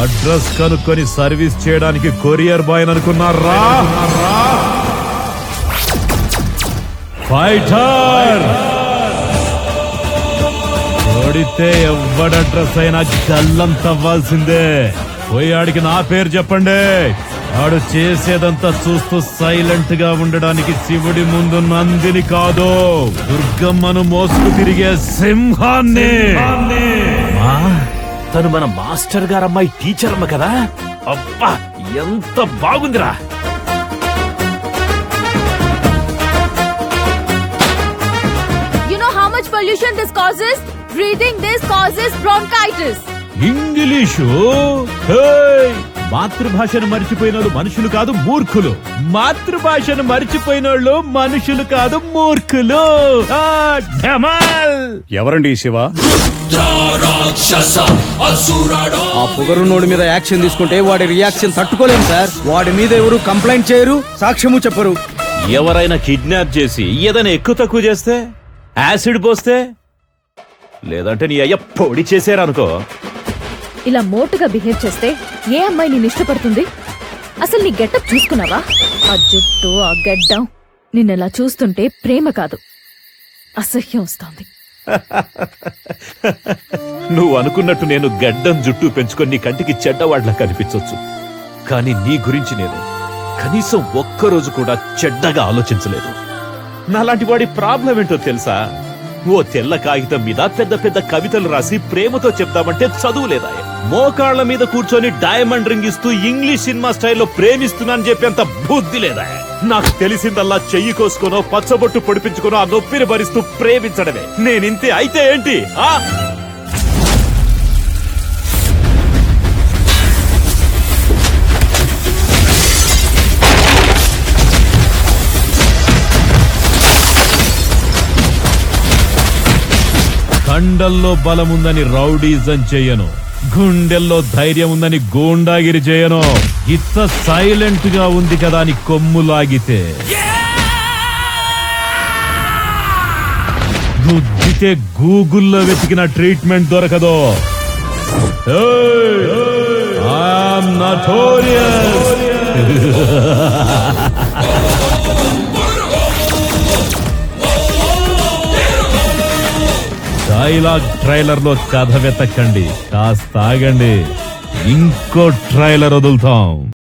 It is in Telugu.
అడ్రస్ కనుక్కొని సర్వీస్ చేయడానికి కొరియర్ బాయ్ అనుకున్నారా ఫైటర్ ఓడితే ఎవడ అడ్రస్ అయినా గల్లం తవ్వాల్సిందే పోయి ఆడికి నా పేరు చెప్పండి ఆడు చేసేదంతా చూస్తూ సైలెంట్ గా ఉండడానికి శివుడి ముందు నందిని కాదు దుర్గమ్మను మోసుకు తిరిగే సింహాన్ని ఆ, తను మన మాస్టర్ గారు అమ్మాయి టీచర్ అమ్మ కదా అబ్బా ఎంత బాగుందిరా You know how much pollution this causes? Breathing this causes bronchitis. English hey! మాతృభాషను మర్చిపోయినోళ్ళు మనుషులు కాదు మూర్ఖులు మాతృభాషను మర్చిపోయినోళ్ళు మనుషులు కాదు మూర్ఖులు ఆ, ఢమాల్! ఎవరండి ఈ శివ ఆ పొగరున్నోడి మీద యాక్షన్ తీసుకుంటే వాడి రియాక్షన్ తట్టుకోలేం సార్ వాడి మీద ఎవరు కంప్లైంట్ చేయరు సాక్ష్యము చెప్పరు ఎవరైనా కిడ్నాప్ చేసి ఏదైనా ఎక్కువ తక్కువ చేస్తే యాసిడ్ పోస్తే లేదంటే నీ అయ్య పొడి చేశారనుకో ఇలా మోటుగా బిహేవ్ చేస్తే ఏ అమ్మాయి నేను ఇష్టపడుతుంది అసలు నీ గెటప్ చూసుకున్నావా ఆ జుట్టు ఆ గడ్డం నిన్నెలా చూస్తుంటే ప్రేమ కాదు అసహ్యం వస్తోంది నువ్వు అనుకున్నట్టు నేను గడ్డం జుట్టు పెంచుకొని నీ కంటికి చెడ్డవాడ్లా కనిపించొచ్చు కానీ నీ గురించి నేను కనీసం ఒక్కరోజు కూడా చెడ్డగా ఆలోచించలేదు నాలాంటి వాడి ప్రాబ్లం ఏంటో తెలుసా ఓ తెల్ల కాగితం మీద పెద్ద పెద్ద కవితలు రాసి ప్రేమతో చెప్తామంటే చదువు లేదా మోకాళ్ల మీద కూర్చొని డైమండ్ రింగ్ ఇస్తూ ఇంగ్లీష్ సినిమా స్టైల్లో ప్రేమిస్తున్నానని చెప్పేంత బుద్ధి లేదా నాకు తెలిసిందల్లా చెయ్యి కోసుకోనో పచ్చబొట్టు పొడిపించుకోనో ఆ నొప్పిని భరిస్తూ ప్రేమించడమే నేనింతే అయితే ఏంటి ఆ కండల్లో బలముందని రౌడీజం చెయ్యను గుండెల్లో ధైర్యం ఉందని గూండాగిరి చేయను ఇంత సైలెంట్ గా ఉంది కదా అని కొమ్ము లాగితే గుద్దితే గూగుల్లో వెతికిన ట్రీట్మెంట్ దొరకదు ఐఎమ్ నటోరియస్ డైలాగ్ ట్రైలర్ లో కథ వెతకండి కాస్త ఆగండి ఇంకో ట్రైలర్ వదులుతాం